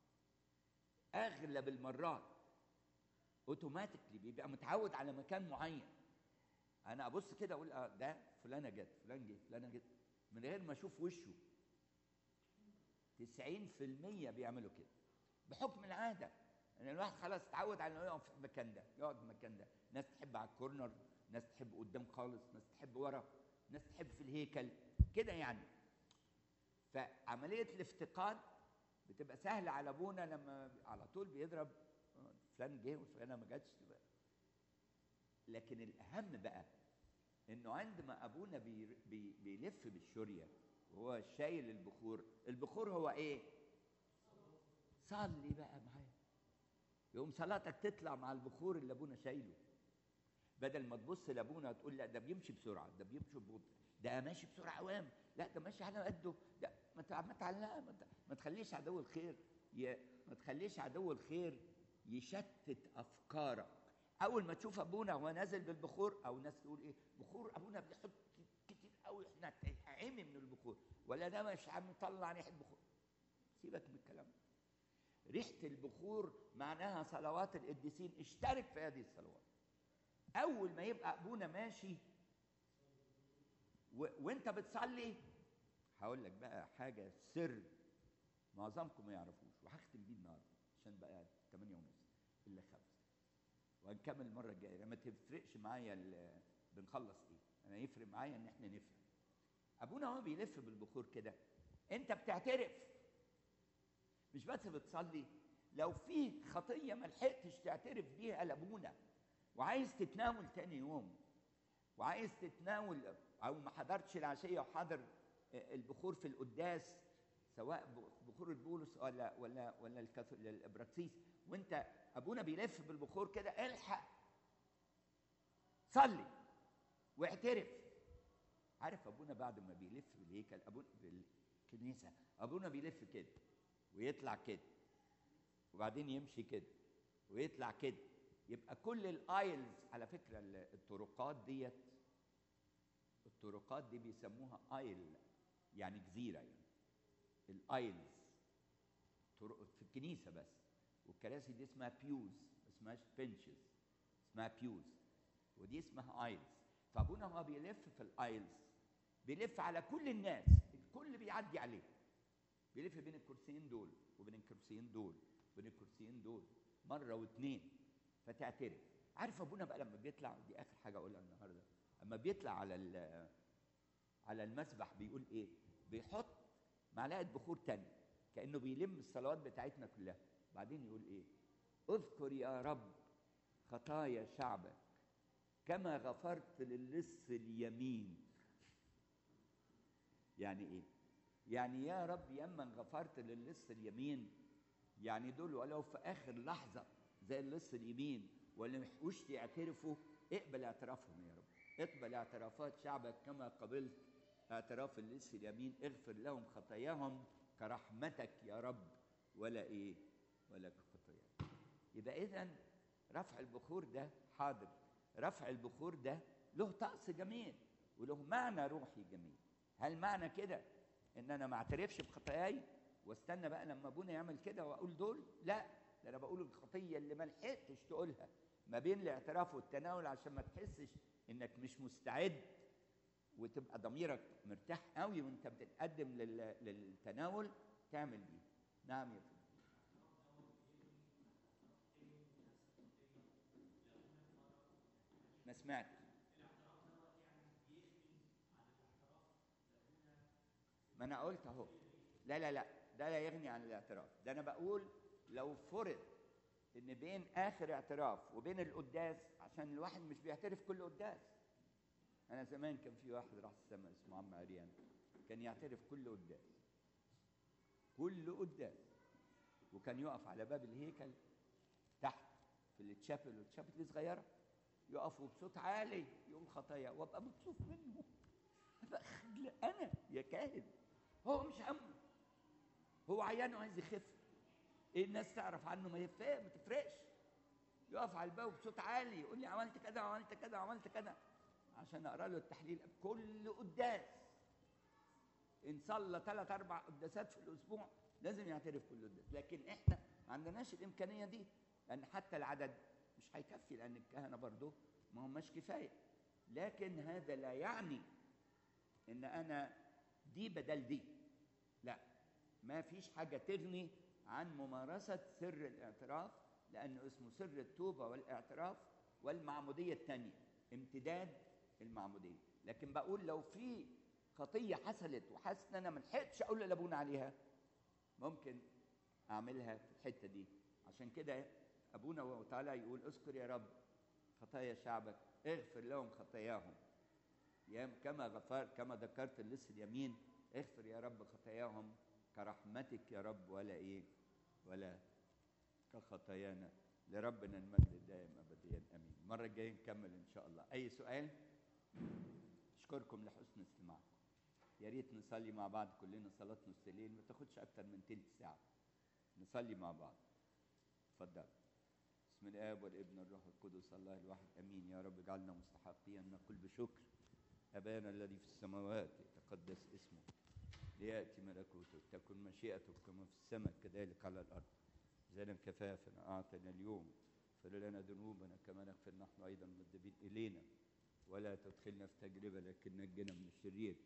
اغلب المرات اوتوماتيكلي بيبقى متعود على مكان معين انا ابص كده اقول اه ده فلانه جت فلان جه فلانه جت من غير ما اشوف وشه 90% بيعملوا كده بحكم العاده ان يعني الواحد خلاص اتعود على انه يقف في المكان ده يقعد في المكان ده ناس تحب على الكورنر ناس تحب قدام خالص ناس تحب ورا ناس تحب في الهيكل كده يعني فعمليه الافتقاد بتبقى سهله على ابونا لما على طول بيضرب فلان جه وفلانه ما جاتش لكن الاهم بقى انه عندما ابونا بي بي بيلف بالشوريه وهو شايل البخور البخور هو ايه صلي بقى معايا يقوم صلاتك تطلع مع البخور اللي ابونا شايله بدل ما تبص لابونا تقول لا ده بيمشي بسرعه ده بيمشي ببطء ده ماشي بسرعه قوام لا ده ماشي على قده ده ما ما تعلق ما تخليش عدو الخير ي... ما تخليش عدو الخير يشتت افكارك اول ما تشوف ابونا وهو نازل بالبخور او ناس تقول ايه بخور ابونا بيحط كتير قوي احنا عمي من البخور ولا ده مش عم مطلع ريحه بخور سيبك من الكلام ريحه البخور معناها صلوات القديسين اشترك في هذه الصلوات اول ما يبقى ابونا ماشي و... وانت بتصلي هقول لك بقى حاجه سر معظمكم ما يعرفوش وهختم بيه النهارده عشان بقى 8 ونص الا خمسه وهنكمل المره الجايه ما تفرقش معايا ال- بنخلص ايه انا يفرق معايا ان احنا نفهم ابونا هو بيلف بالبخور كده انت بتعترف مش بس بتصلي لو في خطيه ما لحقتش تعترف بيها لابونا وعايز تتناول تاني يوم وعايز تتناول او ما حضرتش العشيه وحاضر البخور في القداس سواء بخور البولس ولا ولا ولا الكاثو- الابراكسيس وانت ابونا بيلف بالبخور كده الحق صلي واعترف عارف ابونا بعد ما بيلف بالهيكل ابونا بالكنيسه ابونا بيلف كده ويطلع كده وبعدين يمشي كده ويطلع كده يبقى كل الايلز على فكره ال- الطرقات ديت الطرقات دي بيسموها ايل يعني جزيره يعني الايلز طرق في الكنيسه بس والكراسي دي اسمها بيوز ما اسمهاش بنشز اسمها بيوز ودي اسمها ايلز فابونا هو بيلف في الايلز بيلف على كل الناس الكل بيعدي عليه بيلف بين الكرسيين دول وبين الكرسيين دول وبين الكرسيين دول مره واثنين فتعترف عارف ابونا بقى لما بيطلع دي اخر حاجه اقولها النهارده اما بيطلع على ال- على المسبح بيقول ايه بيحط معلقه بخور تانية كانه بيلم الصلوات بتاعتنا كلها بعدين يقول ايه اذكر يا رب خطايا شعبك كما غفرت للص اليمين يعني ايه يعني يا رب يمن غفرت للص اليمين يعني دول ولو في اخر لحظه زي اللص اليمين ولا محقوش يعترفوا اقبل اعترافهم يا رب اقبل اعترافات شعبك كما قبلت اعتراف اللص اليمين اغفر لهم خطاياهم كرحمتك يا رب ولا ايه ولا كخطاياهم يبقى اذا رفع البخور ده حاضر رفع البخور ده له طقس جميل وله معنى روحي جميل هل معنى كده ان انا ما اعترفش بخطاياي واستنى بقى لما ابونا يعمل كده واقول دول لا ده انا بقول الخطيه اللي ما لحقتش تقولها ما بين الاعتراف والتناول عشان ما تحسش انك مش مستعد وتبقى ضميرك مرتاح قوي وانت بتتقدم لل... للتناول تعمل دي نعم يا فندم ما سمعت ما انا قلت اهو لا لا لا ده لا يغني عن الاعتراف ده انا بقول لو فرض ان بين اخر اعتراف وبين القداس عشان الواحد مش بيعترف كل قداس انا زمان كان في واحد راح السما اسمه عم عريان كان يعترف كل قداس كل قداس وكان يقف على باب الهيكل تحت في التشابل والتشابل دي صغيره يقف وبصوت عالي يقول خطايا وابقى مكسوف منه ابقى خجل انا يا كاهن هو مش همه هو عيان وعايز يخف ايه الناس تعرف عنه ما يفرق ما تفرقش يقف على الباب بصوت عالي يقول لي عملت كذا وعملت كذا وعملت كذا عشان اقرا له التحليل كل قداس ان صلى ثلاث اربع قداسات في الاسبوع لازم يعترف كل قداس لكن احنا ما عندناش الامكانيه دي لان حتى العدد مش هيكفي لان الكهنه برضه ما هماش كفايه لكن هذا لا يعني ان انا دي بدل دي لا ما فيش حاجه تغني عن ممارسه سر الاعتراف لانه اسمه سر التوبه والاعتراف والمعموديه الثانيه امتداد المعموديه لكن بقول لو في خطيه حصلت وحاسس ان انا ما لحقتش اقول لابونا عليها ممكن اعملها في الحته دي عشان كده ابونا وتعالى يقول اذكر يا رب خطايا شعبك اغفر لهم خطاياهم يا كما غفر كما ذكرت اللص اليمين اغفر يا رب خطاياهم كرحمتك يا رب ولا ايه ولا كخطايانا لربنا المجد الدائم ابديا امين المره الجايه نكمل ان شاء الله اي سؤال اشكركم لحسن استماعكم يا ريت نصلي مع بعض كلنا صلاه نص الليل ما تاخدش اكتر من تلت ساعه نصلي مع بعض اتفضل بسم الاب والابن والروح القدس الله الواحد امين يا رب اجعلنا مستحقين نقول بشكر ابانا الذي في السماوات يتقدس اسمك لياتي ملكوتك تكن مشيئتك كما في السماء كذلك على الارض زانا كفافنا اعطنا اليوم اغفر لنا ذنوبنا كما نغفر نحن ايضا المذنبين الينا ولا تدخلنا في تجربه لكن نجنا من الشرير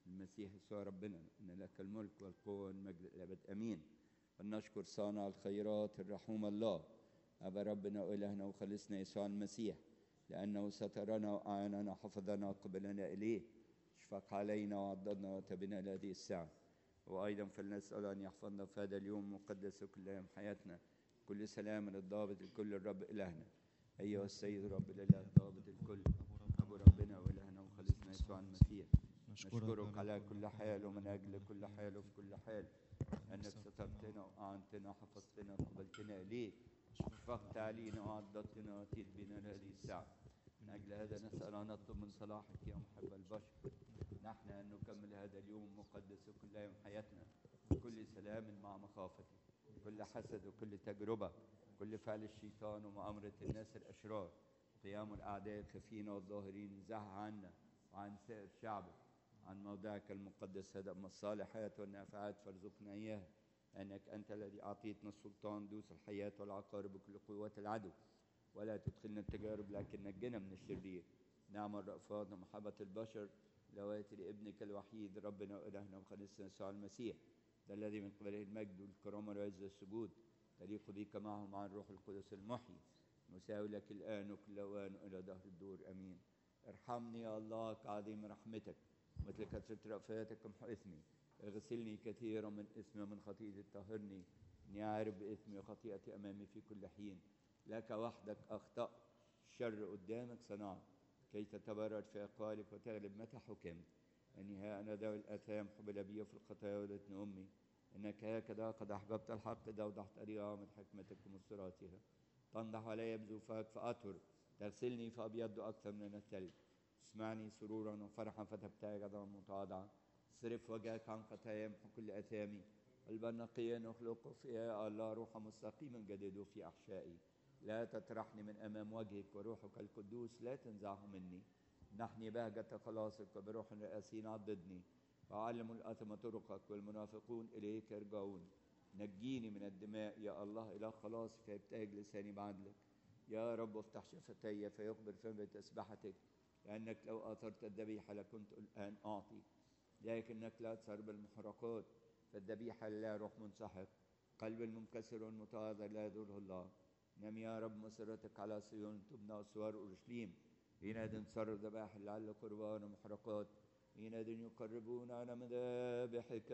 المسيح يسوع ربنا ان لك الملك والقوه والمجد الابد امين فلنشكر صانع الخيرات الرحوم الله ابا ربنا والهنا وخلصنا يسوع المسيح لانه سترنا واعاننا وحفظنا وقبلنا اليه اشفق علينا وعضدنا وتبنا لهذه الساعه وايضا فلنسال ان يحفظنا في هذا اليوم المقدس وكل ايام حياتنا كل سلام للضابط الكل الرب الهنا ايها السيد رب الاله الضابط الكل ابو ربنا والهنا وخلصنا يسوع المسيح نشكرك على كل حال ومن اجل كل حال وفي كل حال انك سترتنا واعنتنا وحفظتنا وقبلتنا اليك اشفقت علينا وعضدتنا واتيت بنا لهذه الساعه من اجل هذا نسال ان نطلب من صلاحك يا محب البشر نحن ان نكمل هذا اليوم المقدس وكل ايام حياتنا بكل سلام مع مخافتك كل حسد وكل تجربه كل فعل الشيطان ومؤامره الناس الاشرار قيام الاعداء الخفين والظاهرين انزعها عنا وعن سائر شعبك عن موضعك المقدس هذا أما الصالحات والنافعات فارزقنا إياها أنك أنت الذي أعطيتنا السلطان دوس الحياة والعقارب بكل قوات العدو ولا تدخلنا التجارب لكن نجنا من الشرير نعم الرأفات ومحبة البشر لواتي لابنك الوحيد ربنا وإلهنا وخلصنا يسوع المسيح ده الذي من قبله المجد والكرامة والعز والسجود تليق بك معه مع الروح القدس المحيي مساوي لك الآن وكل أوان إلى دهر الدور أمين ارحمني يا الله كعظيم رحمتك مثل كثرة رأفاتك امحو إثمي اغسلني كثيرا من إثمي ومن خطيئتي طهرني إني عارف بإثمي وخطيئتي أمامي في كل حين لك وحدك أخطأت الشر قدامك صنعت كي تتبرر في أقوالك وتغلب متى حكمت أني ها أنا ذوي الآثام حبل بي في الخطايا ولدتني أمي إنك هكذا قد أحببت الحق دوضحت طريقها من حكمتك ومستراتها تنضح علي بزوفك فأطهر تغسلني فأبيض أكثر من الثلج اسمعني سرورا وفرحا فتبتهج غضبا متواضعا صرف وجهك عن خطايا يمحو كل اثامي قلبا نقيا نخلقه فيها الله روحا مستقيما جدده في احشائي لا تطرحني من امام وجهك وروحك القدوس لا تنزعه مني نحني بهجة خلاصك وبروح رئاسين عضدني وعلم الأثم طرقك والمنافقون إليك يرجعون نجيني من الدماء يا الله إله خلاص فيبتهج لساني بعدلك يا رب افتح شفتي فيخبر فم بتسبحتك لأنك لو آثرت الذبيحة لكنت الآن أعطي لكنك لا تسر بالمحرقات فالذبيحة لا روح منسحق قلب المنكسر والمتواضع لا يدره الله نم يا رب مسرتك على صيون تبنى أسوار أورشليم حينئذ صر ذبائح لعل قربان ومحرقات حينئذ يقربون على مذابحك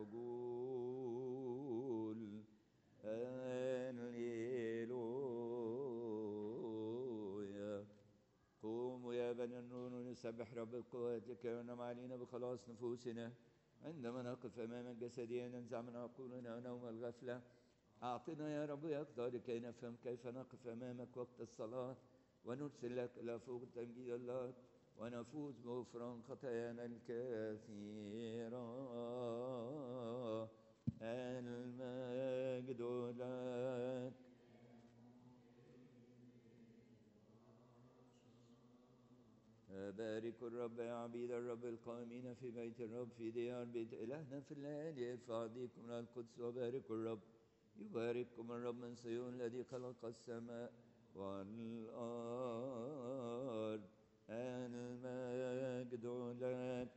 العجول هللويا قوموا يا بني النور ونسبح رب القوات لكي ينعم علينا بخلاص نفوسنا عندما نقف امامك جسديا ننزع من عقولنا نوم الغفله اعطنا يا رب يقظه لكي نفهم كيف نقف امامك وقت الصلاه ونرسل لك الى فوق تمجيد الله ونفوز بغفران خطايانا الكثيره المجد لك بارك الرب يا عبيد الرب القائمين في بيت الرب في ديار بيت إلهنا في الليالي ارفع ايديكم إلى القدس وباركوا الرب يبارككم الرب من صيون الذي خلق السماء والأرض المجد لك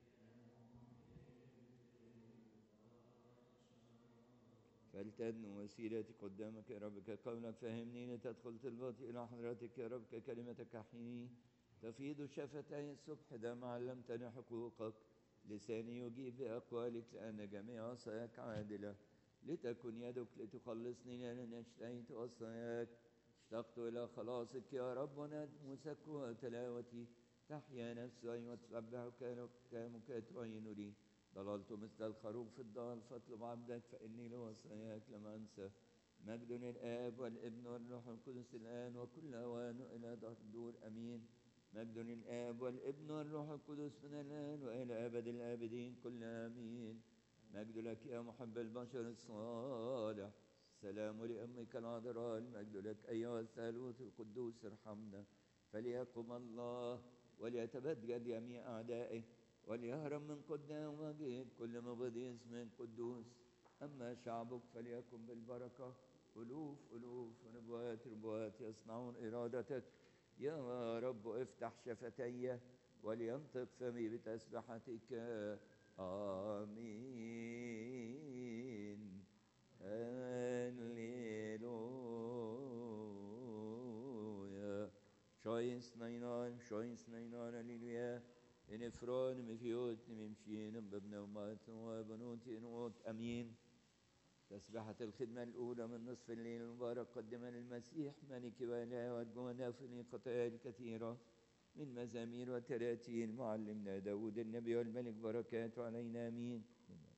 فلتدن وسيلتي قدامك يا رب كقولك فهمني لتدخل طلباتي إلى حضرتك يا رب ككلمتك حيني تفيض شفتي الصبح دام علمتني حقوقك لساني يجيب بأقوالك لأن جميع وصاياك عادلة لتكن يدك لتخلصني لأن اشتهيت وصاياك اشتقت إلى خلاصك يا رب ونمسك وتلاوتي تحيا نفسي وتسبحك كامك تعين لي ضللت مثل الخروف في الضال فاطلب عبدك فإني لوصاياك لم أنسى مجد للآب والابن والروح القدس الآن وكل أوان إلى دهر الدور أمين مجد للآب والابن والروح القدس من الآن وإلى أبد الآبدين كل آمين مجد لك يا محب البشر الصالح سلام لأمك العذراء المجد لك أيها الثالوث القدوس ارحمنا فليقم الله وليتبدل جميع أعدائه وليهرب من قدام وجهك كل مبغض اسم قدوس أما شعبك فليكن بالبركة ألوف ألوف ونبوات ربوات يصنعون إرادتك يا رب افتح شفتي ولينطق فمي بتسبحتك آمين هللويا شويس نينان شويس نينان هللويا إن إفران مفيوت نمشين بابن ومات وبنوت نوت أمين تسبحة الخدمة الأولى من نصف الليل المبارك قدم المسيح ملك وإله وأدمنا في الخطايا الكثيرة من مزامير وتراتيل معلمنا داود النبي والملك بركاته علينا آمين